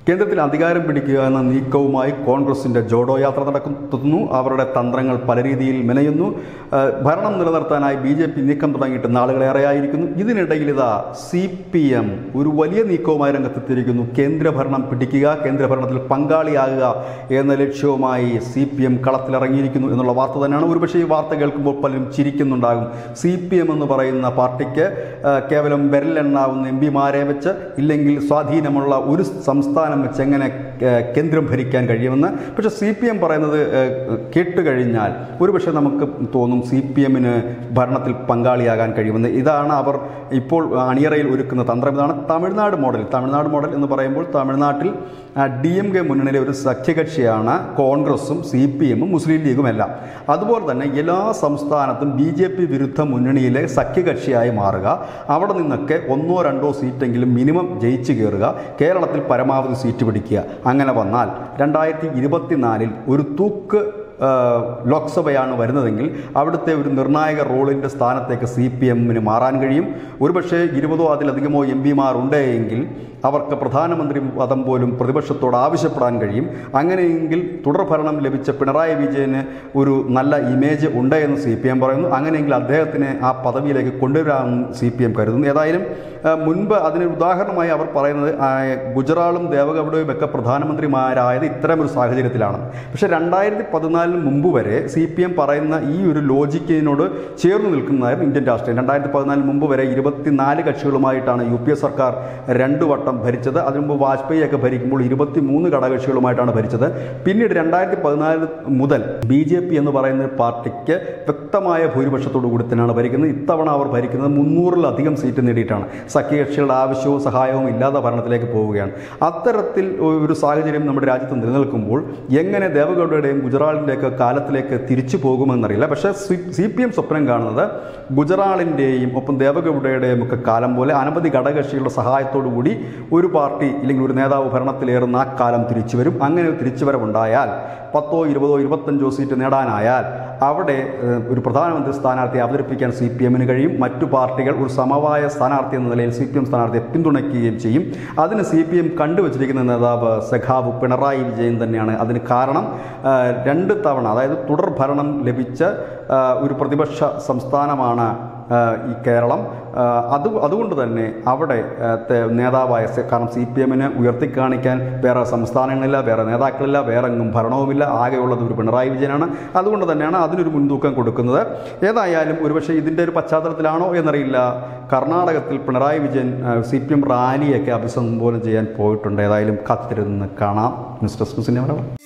കേന്ദ്രത്തിൽ അധികാരം പിടിക്കുക എന്ന നീക്കവുമായി കോൺഗ്രസിന്റെ ജോഡോ യാത്ര നടത്തുന്നു അവരുടെ തന്ത്രങ്ങൾ പല രീതിയിൽ മെനയുന്നു ആ, ഭരണം നിലനിർത്താനായി ബി ജെ പി നീക്കം തുടങ്ങിയിട്ട് നാളുകളേറെയായിരിക്കുന്നു ഇതിനിടയിൽ ഇതാ സി പി എം ഒരു വലിയ നീക്കവുമായി രംഗത്തെത്തിയിരിക്കുന്നു കേന്ദ്രഭരണം പിടിക്കുക കേന്ദ്രഭരണത്തിൽ പങ്കാളിയാകുക എന്ന ലക്ഷ്യവുമായി സി പി എം കളത്തിലിറങ്ങിയിരിക്കുന്നു എന്നുള്ള വാർത്ത തന്നെയാണ് ഒരുപക്ഷേ ഈ വാർത്ത കേൾക്കുമ്പോൾ പലരും ചിരിക്കുന്നുണ്ടാകും സി പി എം എന്ന് പറയുന്ന പാർട്ടിക്ക് ആ, കേവലം വിരലെണ്ണാവുന്ന എം പിമാരെ വെച്ച് ഇല്ലെങ്കിൽ സ്വാധീനമുള്ള ഒരു സംസ്ഥാനം വെച്ച് എങ്ങനെ ആ, കേന്ദ്രം ഭരിക്കാൻ കഴിയുമെന്ന് പക്ഷേ സി പി എം പറയുന്നത് ആ, കേട്ടുകഴിഞ്ഞാൽ ഒരുപക്ഷെ നമുക്ക് തോന്നും സി പി എമ്മിന് ഭരണത്തിൽ പങ്കാളിയാകാൻ കഴിയുമെന്ന് ഇതാണ് അവർ ഇപ്പോൾ അണിയറയിൽ ഒരുക്കുന്ന തന്ത്രം ഇതാണ് തമിഴ്നാട് മോഡൽ തമിഴ്നാട് മോഡൽ എന്ന് പറയുമ്പോൾ തമിഴ്നാട്ടിൽ ഡി എം കെ മുന്നണിയിലെ ഒരു സഖ്യകക്ഷിയാണ് കോൺഗ്രസും സി പി എമ്മും മുസ്ലിം ലീഗും എല്ലാം അതുപോലെ തന്നെ എല്ലാ സംസ്ഥാനത്തും ബി ജെ പി വിരുദ്ധ മുന്നണിയിലെ സഖ്യകക്ഷിയായി മാറുക അവിടെ നിന്നൊക്കെ ഒന്നോ രണ്ടോ സീറ്റെങ്കിലും മിനിമം ജയിച്ചു കയറുക കേരളത്തിൽ പരമാവധി സീറ്റ് പിടിക്കുക അങ്ങനെ വന്നാൽ രണ്ടായിരത്തി ഇരുപത്തിനാലിൽ ഒരു തൂക്ക് ആ, ലോക്സഭയാണ് വരുന്നതെങ്കിൽ അവിടുത്തെ ഒരു നിർണായക റോളിൻ്റെ സ്ഥാനത്തേക്ക് സി പി എമ്മിന് മാറാൻ കഴിയും ഒരുപക്ഷെ ഇരുപതോ അതിലധികമോ എം പിമാർ ഉണ്ടെങ്കിൽ അവർക്ക് പ്രധാനമന്ത്രി പദം പോലും പ്രതിപക്ഷത്തോട് ആവശ്യപ്പെടാൻ കഴിയും അങ്ങനെയെങ്കിൽ തുടർഭരണം ലഭിച്ച പിണറായി വിജയന് ഒരു നല്ല ഇമേജ് ഉണ്ട് എന്ന് സി പി എം പറയുന്നു അങ്ങനെയെങ്കിൽ അദ്ദേഹത്തിനെ ആ പദവിയിലേക്ക് കൊണ്ടുവരാമെന്ന് സി പി എം കരുതുന്നു ഏതായാലും ആ, മുൻപ് അതിന് ഉദാഹരണമായി അവർ പറയുന്നത് ആ, ഗുജറാളും ദേവഗൌഡയും ഒക്കെ പ്രധാനമന്ത്രിമാരായത് ഇത്തരം ഒരു സാഹചര്യത്തിലാണ് പക്ഷേ രണ്ടായിരത്തി പതിനാലിന് മുമ്പ് വരെ സി പി എം പറയുന്ന ഈ ഒരു ലോജിക്കിനോട് ചേർന്ന് നിൽക്കുന്നതായിരുന്നു ഇന്ത്യൻ രാഷ്ട്രീയം രണ്ടായിരത്തി പതിനാലിന് മുമ്പ് വരെ ഇരുപത്തിനാല് കക്ഷികളുമായിട്ടാണ് യു പി എ സർക്കാർ രണ്ടു വട്ടം ഭരിച്ചത് അതിനു മുമ്പ് വാജ്പേയി ഒക്കെ ഭരിക്കുമ്പോൾ ഇരുപത്തി മൂന്ന് ഘടകകക്ഷികളുമായിട്ടാണ് ഭരിച്ചത് പിന്നീട് രണ്ടായിരത്തി പതിനാല് മുതൽ ബി ജെ പി എന്ന് പറയുന്ന ഒരു പാർട്ടിക്ക് വ്യക്തമായ ഭൂരിപക്ഷത്തോടു കൂടി തന്നെയാണ് ഭരിക്കുന്നത് ഇത്തവണ അവർ ഭരിക്കുന്നത് മുന്നൂറിലധികം സീറ്റ് നേടിയിട്ടാണ് സഖ്യകക്ഷികളുടെ ആവശ്യവും സഹായവും ഇല്ലാതെ ഭരണത്തിലേക്ക് പോവുകയാണ് അത്തരത്തിൽ ഒരു സാഹചര്യം നമ്മുടെ രാജ്യത്ത് നിലനിൽക്കുമ്പോൾ എങ്ങനെ ദേവഗൌഡയുടെയും ഗുജറാളിൻ്റെയൊക്കെ കാലത്തിലേക്ക് തിരിച്ചു പോകുമെന്നറിയില്ല പക്ഷേ സി പി എം സ്വപ്നം കാണുന്നത് ഗുജറാളിൻ്റെയും ഒപ്പം ദേവഗൌഡയുടെയും ഒക്കെ കാലം പോലെ അനവധി ഘടകകക്ഷികളുടെ സഹായത്തോടു കൂടി ഒരു പാർട്ടി ഇല്ലെങ്കിൽ ഒരു നേതാവ് ഭരണത്തിലേറുന്ന ആ കാലം തിരിച്ചു വരും അങ്ങനെ ഒരു തിരിച്ചുവരവുണ്ടായാൽ പത്തോ ഇരുപതോ ഇരുപത്തഞ്ചോ സീറ്റ് നേടാനായാൽ അവിടെ ഏഹ്, ഒരു പ്രധാനമന്ത്രി സ്ഥാനാർത്ഥിയെ അവതരിപ്പിക്കാൻ സി പി എമ്മിന് കഴിയും മറ്റു പാർട്ടികൾ ഒരു സമവായ സ്ഥാനാർത്ഥി എന്ന നിലയിൽ സി പി എം സ്ഥാനാർത്ഥിയെ പിന്തുണയ്ക്കുകയും ചെയ്യും അതിന് സി പി എം കണ്ടുവച്ചിരിക്കുന്ന നേതാവ് സഖാവ് പിണറായി വിജയൻ തന്നെയാണ് അതിന് കാരണം ആ, രണ്ട് തവണ അതായത് തുടർ ഭരണം ലഭിച്ച ആ, ഒരു പ്രതിപക്ഷ സംസ്ഥാനമാണ് ആ, ഈ കേരളം ആ, അത് അതുകൊണ്ട് തന്നെ അവിടെ ആ, ത്തെ നേതാവായ സെ- കാരണം സി പി എമ്മിനെ ഉയർത്തിക്കാണിക്കാൻ വേറെ സംസ്ഥാനങ്ങളില്ല വേറെ നേതാക്കളില്ല വേറെ എങ്ങും ഭരണവുമില്ല ആകെയുള്ളത് ഒരു പിണറായി വിജയനാണ് അതുകൊണ്ട് തന്നെയാണ് അതിനൊരു മുൻതൂക്കം കൊടുക്കുന്നത് ഏതായാലും ഒരുപക്ഷെ ഇതിൻ്റെ ഒരു പശ്ചാത്തലത്തിലാണോ എന്നറിയില്ല കർണാടകത്തിൽ Pinarayi Vijayan C P M റാലിയൊക്കെ അഭിസംബോധന ചെയ്യാൻ പോയിട്ടുണ്ട് ഏതായാലും കാത്തിരുന്ന് കാണാം ന്യൂസ് ഡെസ്ക് സിനിമ